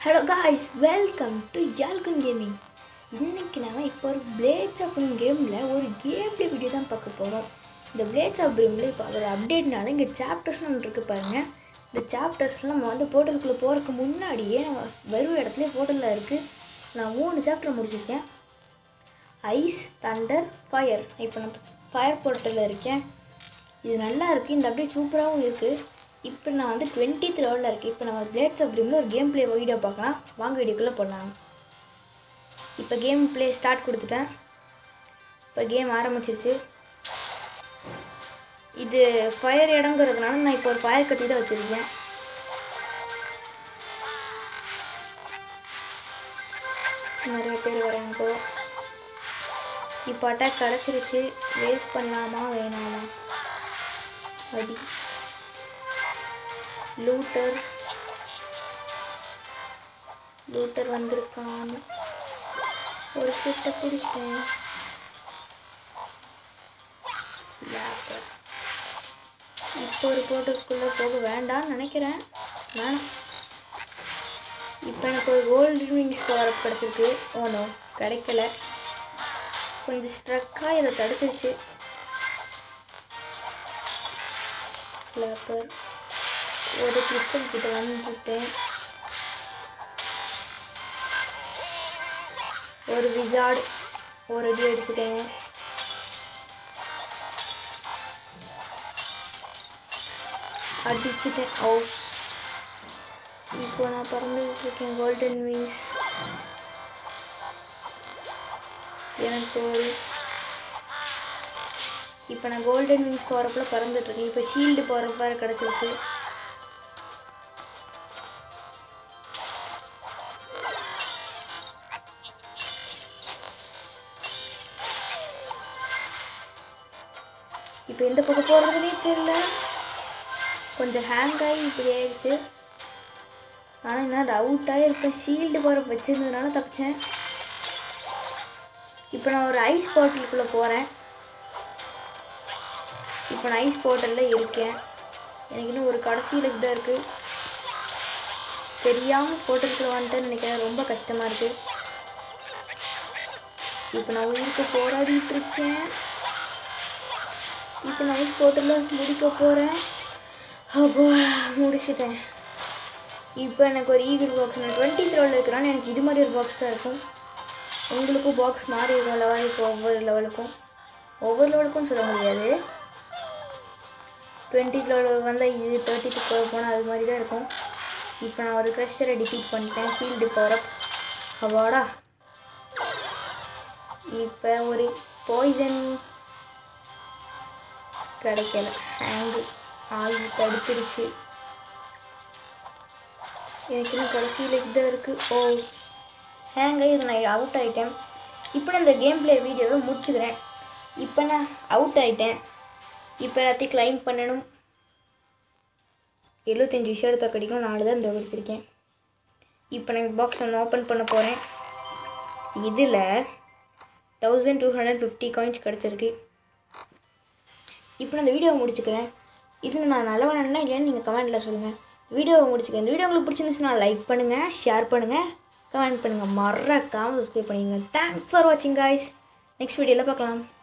hello guys welcome to யால்கன் gaming இன்றைக்கி நாம இப்போ ஒரு பிளேட்ஸ் ஆஃப் கேமில் ஒரு கேம் ப்ளே வீடியோ தான் பார்க்க போகிறோம் இந்த பிளேட்ஸ் ஆஃப் கேமில் இப்போ ஒரு அப்டேட்னால இங்கே சாப்டர்ஸ்னு ஒன்று இருக்குது பாருங்கள் இந்த சாப்டர்ஸ்லாம் நம்ம வந்து போர்ட்டலுக்குள்ளே போகிறதுக்கு முன்னாடியே நம்ம வெறும் இடத்துல போர்ட்டலில் இருக்குது நான் மூணு சாப்டர் முடிச்சிருக்கேன் ஐஸ் தண்டர் ஃபயர் இப்போ நான் ஃபயர் போர்ட்டலில் இருக்கேன் இது நல்லா இருக்குது இந்த அப்டேட் சூப்பராகவும் இருக்குது இப்போ நான் வந்து டுவெண்ட்டித் லெவலில் இருக்கேன் இப்போ நம்ம பிளேட்ஸ் ஆஃப் ட்ரீமில் ஒரு கேம் ப்ளே வீடியோ பார்க்கலாம் வாங்க வீடியோக்குள்ளே போடலாம் இப்போ கேம் ப்ளே ஸ்டார்ட் கொடுத்துட்டேன் இப்போ கேம் ஆரம்பிச்சிருச்சு இது ஃபயர் இடங்கிறதுனால நான் இப்போ ஒரு ஃபயர் கத்தி தான் வச்சுருக்கேன் நிறைய பேர் வராங்கோ இப்போ அட்டாக் கிடச்சிருச்சு வேஸ்ட் பண்ணலாமா வேணாமா அடி லூட்டர் லூட்டர் வந்திருக்கான் ஒரு கிட்ட பிடிச்சேன் லேப்பர் இப்போ ஒரு போட்டுக்குள்ளே போக வேண்டாம்னு நினைக்கிறேன் வேணாம் இப்போ எனக்கு ஒரு கோல்டு விங்ஸ் பவர் கிடச்சிருக்கு ஓனோ கிடைக்கல கொஞ்சம் ஸ்ட்ரக்காக இதை தடுத்துருச்சு ஃப்ளாப்பர் ஒரு கிறிஸ்டல் கிட்ட வந்துட்டேன் ஒரு விசார்டு ஒரு அடி அடிச்சிட்டேன் அடிச்சிட்டேன் ஓ இப்போ நான் பறந்துகிட்டு இருக்கேன் கோல்டன் விங்ஸ் எனக்கு ஒரு இப்போ நான் கோல்டன் விங்ஸ் போகிறப்பல பறந்துட்டுருக்கேன் இப்போ ஷீல்டு போகிறப்ப கிடச்சிருச்சு இப்போ எந்த பக்கம் போகிறதுனே தெரியல கொஞ்சம் ஹேங் ஆகி இப்படி ஆயிடுச்சு ஆனால் என்ன அவுட் ஆகிருப்பேன் ஷீல்டு போகிற வச்சிருந்ததுனால தப்பிச்சேன் இப்போ நான் ஒரு ஐஸ் பாட்டிலுக்குள்ளே போகிறேன் இப்போ நான் ஐஸ் பாட்டிலில் இருக்கேன் எனக்கு இன்னும் ஒரு கடைசியில் இதுதான் இருக்குது தெரியாமல் போட்டதுக்குள்ள வந்துட்டேன்னு நினைக்கிறேன் ரொம்ப கஷ்டமாக இருக்குது இப்போ நான் உயிருக்கு போராடிட்டு இருக்கேன் இப்போ நான் ஐஸ் போட்டில் முடிக்க போகிறேன் அப்போடா முடிச்சிட்டேன் இப்போ எனக்கு ஒரு ஈகிள் பாக்ஸ் நான் டுவெண்ட்டி த்ரோவில் இருக்கிறான்னு எனக்கு இது மாதிரி ஒரு பாக்ஸ் தான் இருக்கும் உங்களுக்கும் பாக்ஸ் மாறி இருக்கும் லெவலுக்கு ஒவ்வொரு லெவலுக்கும் ஒவ்வொரு லெவலுக்கும் சொல்ல முடியாது டுவெண்ட்டி லெவலில் வந்தால் இது தேர்ட்டிக்கு போக போனால் அது மாதிரி தான் இருக்கும் இப்போ நான் ஒரு க்ரஷரை டிஃபீட் பண்ணிட்டேன் ஷீல்டு பவர் அவாடா இப்போ ஒரு பாய்சன் கிடைக்கல ஹேங்கு ஆகி தடுத்துருச்சு எனக்கு இன்னும் கடைசியில் இதுதான் இருக்குது ஓ ஹேங் ஆகி நான் அவுட் ஆகிட்டேன் இப்போ நான் இந்த கேம் ப்ளே வீடியோவை முடிச்சுக்கிறேன் இப்போ நான் அவுட் ஆகிட்டேன் இப்போ எல்லாத்தையும் கிளைம் பண்ணணும் எழுபத்தஞ்சி விஷயம் எடுத்த கிடைக்கும் நாலு தான் இந்த வச்சுருக்கேன் இப்போ நான் பாக்ஸ் ஒன்று ஓப்பன் பண்ண போகிறேன் இதில் thousand two hundred fifty coins கிடச்சிருக்கு இப்போ நான் இந்த வீடியோவை முடிச்சுக்கிறேன் இதில் நான் நல்லவனா இல்லையான்னு நீங்கள் கமெண்ட்டில் சொல்லுங்கள் வீடியோவை முடிச்சுக்கிறேன் இந்த வீடியோ உங்களுக்கு பிடிச்சிருந்துச்சுன்னா லைக் பண்ணுங்கள் ஷேர் பண்ணுங்கள் கமெண்ட் பண்ணுங்கள் மறக்காமல் சப்ஸ்கிரைப் பண்ணிடுங்க தேங்க்ஸ் ஃபார் வாட்சிங் காய்ஸ் நெக்ஸ்ட் வீடியோவில் பார்க்கலாம்